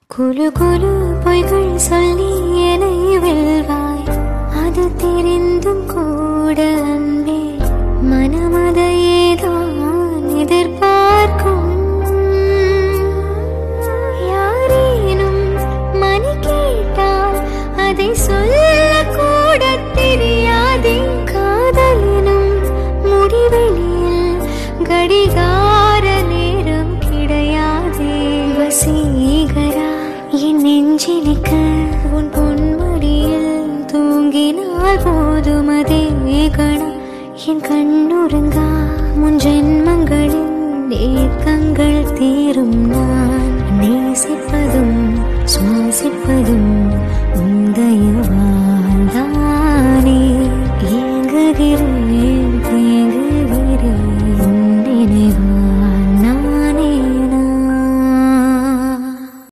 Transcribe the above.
குலு குலு பொய்கள் சொல்லி என்னை வெல்வாய் அது தெரிந்தும் கூட அன்பே மனமதையேதான் எதிர்பார்க்கும் யாரேனும் மணி கேட்டால் அதை சொல்ல கூட தெரியாதே காதலினும் முடிவெளியில் கடிகார நேரம் கிடையாதே வசீகரா என் நெஞ்சிலிக்க உன் பொன்மடியில் தூங்கினால் போதும் அதே கணம் என் கண்ணுறங்கா முன் ஜென்மங்களின் ஏக்கங்கள் தீரும் நான் நேசிப்பதும் சுவாசிப்பதும் உந்தயவா